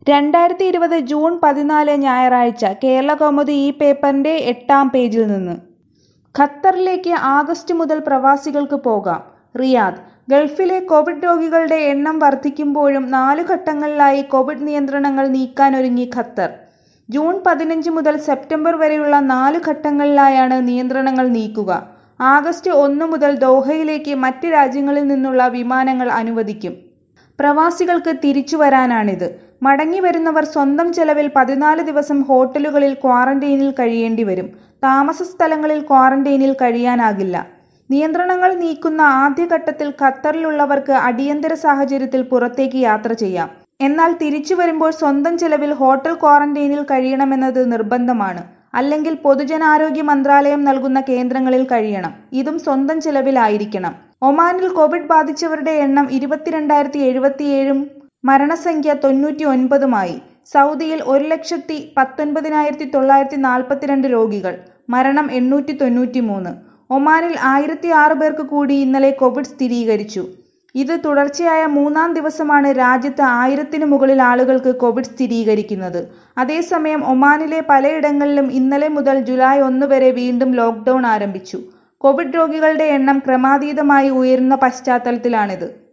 രണ്ടായിരത്തി ഇരുപത് ജൂൺ പതിനാല് ഞായറാഴ്ച കേരളകൗമുദി ഈ പേപ്പറിന്റെ എട്ടാം പേജിൽ നിന്ന് ഖത്തറിലേക്ക് ആഗസ്റ്റ് മുതൽ പ്രവാസികൾക്ക് പോകാം റിയാദ് ഗൾഫിലെ കോവിഡ് രോഗികളുടെ എണ്ണം വർദ്ധിക്കുമ്പോഴും നാലു ഘട്ടങ്ങളിലായി കോവിഡ് നിയന്ത്രണങ്ങൾ നീക്കാനൊരുങ്ങി ഖത്തർ ജൂൺ പതിനഞ്ച് മുതൽ സെപ്റ്റംബർ വരെയുള്ള നാല് ഘട്ടങ്ങളിലായാണ് നിയന്ത്രണങ്ങൾ നീക്കുക ആഗസ്റ്റ് ഒന്ന് മുതൽ ദോഹയിലേക്ക് മറ്റ് രാജ്യങ്ങളിൽ നിന്നുള്ള വിമാനങ്ങൾ അനുവദിക്കും പ്രവാസികൾക്ക് തിരിച്ചു വരാനാണിത് മടങ്ങി വരുന്നവർ സ്വന്തം ചെലവിൽ പതിനാല് ദിവസം ഹോട്ടലുകളിൽ ക്വാറന്റൈനിൽ കഴിയേണ്ടി വരും താമസ സ്ഥലങ്ങളിൽ ക്വാറന്റൈനിൽ കഴിയാനാകില്ല നിയന്ത്രണങ്ങൾ നീക്കുന്ന ആദ്യഘട്ടത്തിൽ ഖത്തറിലുള്ളവർക്ക് അടിയന്തര സാഹചര്യത്തിൽ പുറത്തേക്ക് യാത്ര ചെയ്യാം എന്നാൽ തിരിച്ചു വരുമ്പോൾ സ്വന്തം ചെലവിൽ ഹോട്ടൽ ക്വാറന്റൈനിൽ കഴിയണമെന്നത് നിർബന്ധമാണ് അല്ലെങ്കിൽ പൊതുജനാരോഗ്യ മന്ത്രാലയം നൽകുന്ന കേന്ദ്രങ്ങളിൽ കഴിയണം ഇതും സ്വന്തം ചെലവിലായിരിക്കണം ഒമാനിൽ കോവിഡ് ബാധിച്ചവരുടെ എണ്ണം ഇരുപത്തിരണ്ടായിരത്തി എഴുപത്തിയേഴും മരണസംഖ്യ തൊണ്ണൂറ്റി ഒൻപതുമായി സൗദിയിൽ ഒരു ലക്ഷത്തി പത്തൊൻപതിനായിരത്തി തൊള്ളായിരത്തി നാൽപ്പത്തിരണ്ട് രോഗികൾ മരണം എണ്ണൂറ്റി തൊണ്ണൂറ്റി മൂന്ന് ഒമാനിൽ ആയിരത്തി ആറ് പേർക്ക് കൂടി ഇന്നലെ കോവിഡ് സ്ഥിരീകരിച്ചു ഇത് തുടർച്ചയായ മൂന്നാം ദിവസമാണ് രാജ്യത്ത് ആയിരത്തിന് മുകളിൽ ആളുകൾക്ക് കോവിഡ് സ്ഥിരീകരിക്കുന്നത് അതേസമയം ഒമാനിലെ പലയിടങ്ങളിലും ഇന്നലെ മുതൽ ജൂലൈ ഒന്ന് വരെ വീണ്ടും ലോക്ക്ഡൌൺ ആരംഭിച്ചു കോവിഡ് രോഗികളുടെ എണ്ണം ക്രമാതീതമായി ഉയരുന്ന പശ്ചാത്തലത്തിലാണിത്